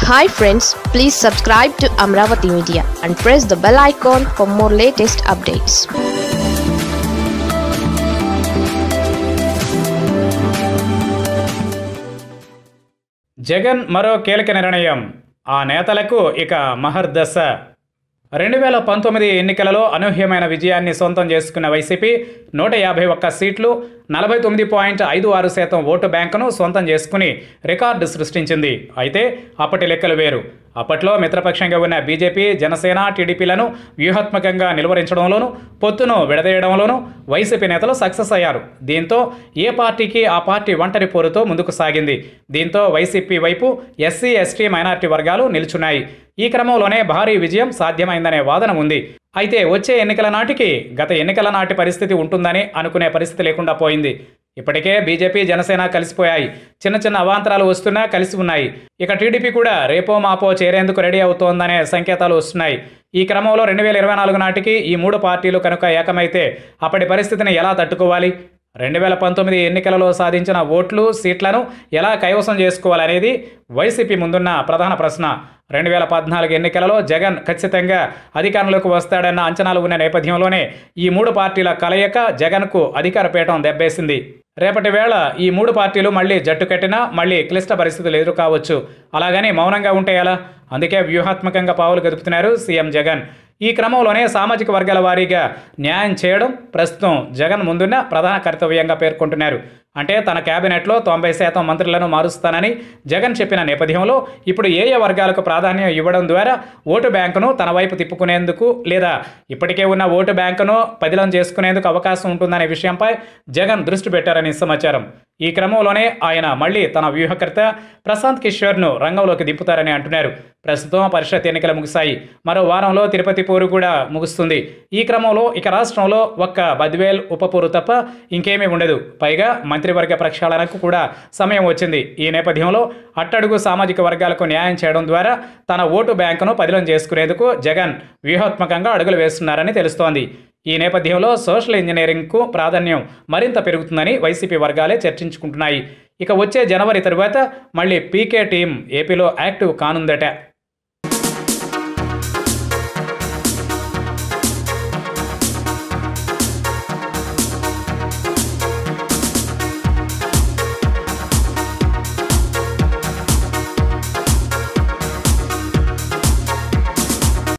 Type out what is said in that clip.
hi friends please subscribe to Amaravati media and press the bell icon for more latest updates Jagan మరో కీలక నిర్ణయం ఆ నేతలకు ఇక మహర్దశ రెండు వేల పంతొమ్మిది ఎన్నికలలో అనూహ్యమైన విజయాన్ని సొంతం చేసుకున్న వైసీపీ నూట యాభై ఒక్క సీట్లు నలభై తొమ్మిది పాయింట్ ఐదు ఆరు శాతం ఓటు బ్యాంకును సొంతం చేసుకుని రికార్డు సృష్టించింది అయితే అప్పటి లెక్కలు వేరు అప్పట్లో మిత్రపక్షంగా ఉన్న బీజేపీ జనసేన టీడీపీలను వ్యూహాత్మకంగా నిలువరించడంలోనూ పొత్తును విడదీయడంలోనూ వైసీపీ నేతలు సక్సెస్ అయ్యారు దీంతో ఏ పార్టీకి ఆ పార్టీ ఒంటరి పోరుతో ముందుకు సాగింది దీంతో వైసీపీ వైపు ఎస్సీ ఎస్టీ మైనార్టీ వర్గాలు నిలుచున్నాయి ఈ క్రమంలోనే భారీ విజయం సాధ్యమైందనే వాదన ఉంది అయితే వచ్చే ఎన్నికల నాటికి గత ఎన్నికల నాటి పరిస్థితి ఉంటుందని అనుకునే పరిస్థితి లేకుండా పోయింది ఇప్పటికే బీజేపీ జనసేన కలిసిపోయాయి చిన్న చిన్న అవాంతరాలు వస్తున్నా కలిసి ఉన్నాయి ఇక టీడీపీ కూడా రేపో మాపో చేరేందుకు రెడీ అవుతోందనే సంకేతాలు వస్తున్నాయి ఈ క్రమంలో రెండు వేల ఇరవై నాలుగు నాటికి ఈ మూడు పార్టీలు కనుక ఏకమైతే అప్పటి పరిస్థితిని ఎలా తట్టుకోవాలి రెండు వేల పంతొమ్మిది ఎన్నికలలో సాధించిన ఓట్లు సీట్లను ఎలా కైవసం చేసుకోవాలనేది వైసీపీ ముందున్న ప్రధాన ప్రశ్న రెండు వేల పద్నాలుగు ఎన్నికలలో జగన్ ఖచ్చితంగా అధికారంలోకి వస్తాడన్న అంచనాలు ఉన్న నేపథ్యంలోనే ఈ మూడు పార్టీల కలయిక జగన్కు అధికార పీఠం దెబ్బేసింది రేపటి వేళ ఈ మూడు పార్టీలు మళ్ళీ జట్టు కట్టినా మళ్ళీ క్లిష్ట పరిస్థితులు ఎదురుకావచ్చు అలాగని మౌనంగా ఉంటే ఎలా అందుకే వ్యూహాత్మకంగా పావులు గదుపుతున్నారు సీఎం జగన్ ఈ క్రమంలోనే సామాజిక వర్గాల వారీగా న్యాయం చేయడం ప్రస్తుతం జగన్ ముందున్న ప్రధాన కర్తవ్యంగా పేర్కొంటున్నారు అంటే తన కేబినెట్లో తొంభై శాతం మంత్రులను మారుస్తానని జగన్ చెప్పిన నేపథ్యంలో ఇప్పుడు ఏ ఏ వర్గాలకు ప్రాధాన్యం ఇవ్వడం ద్వారా ఓటు బ్యాంకును తన వైపు తిప్పుకునేందుకు లేదా ఇప్పటికే ఉన్న ఓటు బ్యాంకును పదిలం చేసుకునేందుకు అవకాశం ఉంటుందనే విషయంపై జగన్ దృష్టి పెట్టారని సమాచారం ఈ క్రమంలోనే ఆయన మళ్ళీ తన వ్యూహకర్త ప్రశాంత్ కిషోర్ను రంగంలోకి దింపుతారని అంటున్నారు ప్రస్తుతం పరిషత్ ఎన్నికలు ముగిశాయి మరో వారంలో తిరుపతి పోరు కూడా ముగుస్తుంది ఈ క్రమంలో ఇక రాష్ట్రంలో ఒక్క బద్వేల్ ఉప పోరు తప్ప ఇంకేమీ ఉండదు పైగా మంత్రివర్గ ప్రక్షాళనకు కూడా సమయం వచ్చింది ఈ నేపథ్యంలో అట్టడుగు సామాజిక వర్గాలకు న్యాయం చేయడం ద్వారా తన ఓటు బ్యాంకును పదిలం చేసుకునేందుకు జగన్ వ్యూహాత్మకంగా అడుగులు వేస్తున్నారని తెలుస్తోంది ఈ నేపథ్యంలో సోషల్ ఇంజనీరింగ్కు ప్రాధాన్యం మరింత పెరుగుతుందని వైసీపీ వర్గాలే చర్చించుకుంటున్నాయి ఇక వచ్చే జనవరి తరువాత మళ్ళీ పీకే టీం ఏపీలో యాక్టివ్ కానుందట